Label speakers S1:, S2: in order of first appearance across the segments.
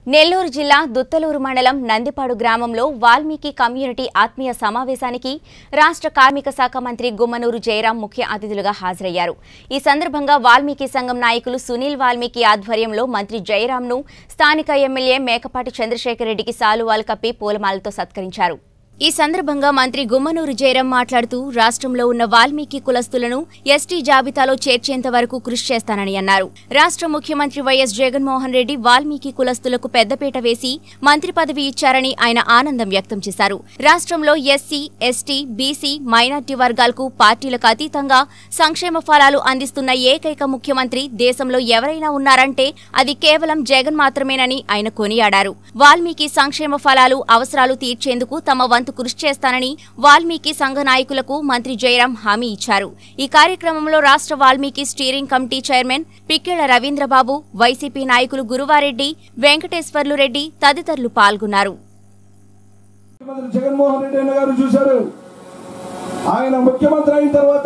S1: నెల్లూరు జిల్లా దుత్తలూరు మండలం నందిపాడు గ్రామంలో వాల్మీకి కమ్యూనిటీ ఆత్మీయ సమావేశానికి రాష్ట్ర కార్మిక శాఖ మంత్రి గుమ్మనూరు జయరాం ముఖ్య అతిథులుగా హాజరయ్యారు ఈ సందర్భంగా వాల్మీకి సంఘం నాయకులు సునీల్ వాల్మీకి ఆధ్వర్యంలో మంత్రి జయరాంను స్థానిక ఎమ్మెల్యే మేకపాటి చంద్రశేఖర్ రెడ్డికి సాలువాలు కప్పి పూలమాలతో సత్కరించారు ఈ సందర్భంగా మంత్రి గుమ్మనూరు జయరాం మాట్లాడుతూ రాష్ట్రంలో ఉన్న వాల్మీకి కులస్తులను ఎస్టీ జాబితాలో చేర్చేంత వరకు కృషి చేస్తానని అన్నారు రాష్ట్ర ముఖ్యమంత్రి వైఎస్ జగన్మోహన్ రెడ్డి వాల్మీకి కులస్తులకు పెద్దపీట వేసి మంత్రి పదవి ఇచ్చారని ఆయన ఆనందం వ్యక్తం చేశారు రాష్ట్రంలో ఎస్సీ ఎస్టీ బీసీ మైనార్టీ వర్గాలకు పార్టీలకు అతీతంగా సంక్షేమ ఫలాలు అందిస్తున్న ఏకైక ముఖ్యమంత్రి దేశంలో ఎవరైనా ఉన్నారంటే అది కేవలం జగన్ మాత్రమేనని ఆయన కొనియాడారు వాల్మీకి సంక్షేమ ఫలాలు అవసరాలు తీర్చేందుకు తమ వంతు కృషి చేస్తానని వాల్మీకి సంఘ నాయకులకు మంత్రి జయరాం హామీ ఇచ్చారు ఈ కార్యక్రమంలో రాష్ట్ర Valmiki steering committee chairman Pikkella Ravindrababu YCP నాయకులు గురువారెడ్డి వెంకటేశ్వర్లు రెడ్డి తదితరులు పాల్గొన్నారు
S2: ముఖ్యమంత్రి జగన్మోహన్ రెడ్డి అన్న గారు చూశారు ఆయన ముఖ్యమంత్రి అయిన తర్వాత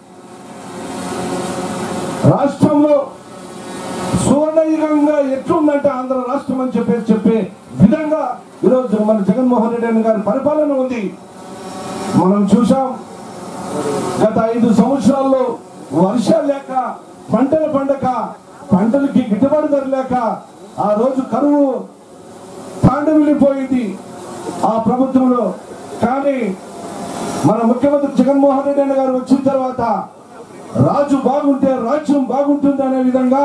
S2: రాష్ట్రంలో సువర్ణయుగంగా ఎట్లుందంటే ఆంధ్ర రాష్ట్రం అని చెప్పేసి చెప్పే విధంగా ఈరోజు మన జగన్మోహన్ రెడ్డి అన్న గారి పరిపాలన ఉంది మనం చూసాం గత ఐదు సంవత్సరాల్లో వర్షాలు లేక పంటలు పండక పంటలకి గిట్టుబాటు ధర లేక ఆ రోజు కరువు తాండవిల్లిపోయింది ఆ ప్రభుత్వంలో కానీ మన ముఖ్యమంత్రి జగన్మోహన్ రెడ్డి అన్న గారు వచ్చిన తర్వాత రాజు బాగుంటే రాజ్యం బాగుంటుంది అనే విధంగా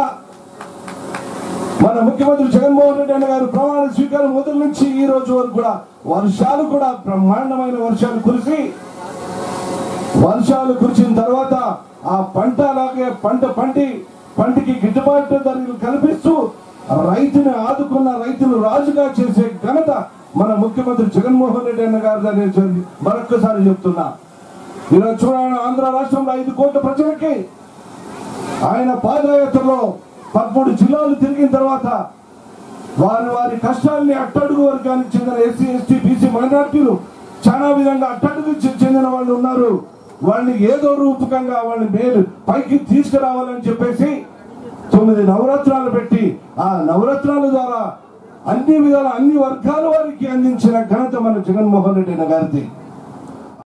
S2: మన ముఖ్యమంత్రి జగన్మోహన్ రెడ్డి అన్న గారు ప్రమాణ స్వీకారం మొదలు నుంచి ఈ రోజు వరకు కూడా వర్షాలు కూడా బ్రహ్మాండమైన వర్షాలు కురిసి వర్షాలు కురిసిన తర్వాత ఆ పంట అలాగే పంట పంటి పంటకి గిట్టుబాటు ధరలు కల్పిస్తూ రైతుని ఆదుకున్న రైతులు రాజుగా చేసే ఘనత మన ముఖ్యమంత్రి జగన్మోహన్ రెడ్డి అన్న గారు అనేది మరొక్కసారి చెప్తున్నా ఈరోజు చూడండి ఆంధ్ర రాష్ట్రంలో ఐదు కోట్ల ప్రజలకి ఆయన పాదయాత్రలో పదమూడు జిల్లాలు తిరిగిన తర్వాత వారి వారి కష్టాల్ని అట్టడుగు వర్గానికి చెందిన ఎస్సీ ఎస్టీ బీసీ మైనార్టీలు చాలా విధంగా అట్టడుగు చె- చెందిన వాళ్ళు ఉన్నారు వాళ్ళని ఏదో రూపకంగా వాళ్ళని మేలు పైకి తీసుకురావాలని చెప్పేసి తొమ్మిది నవరత్నాలు పెట్టి ఆ నవరత్నాల ద్వారా అన్ని విధాల అన్ని వర్గాల వారికి అందించిన ఘనత మన జగన్మోహన్ రెడ్డి గారిది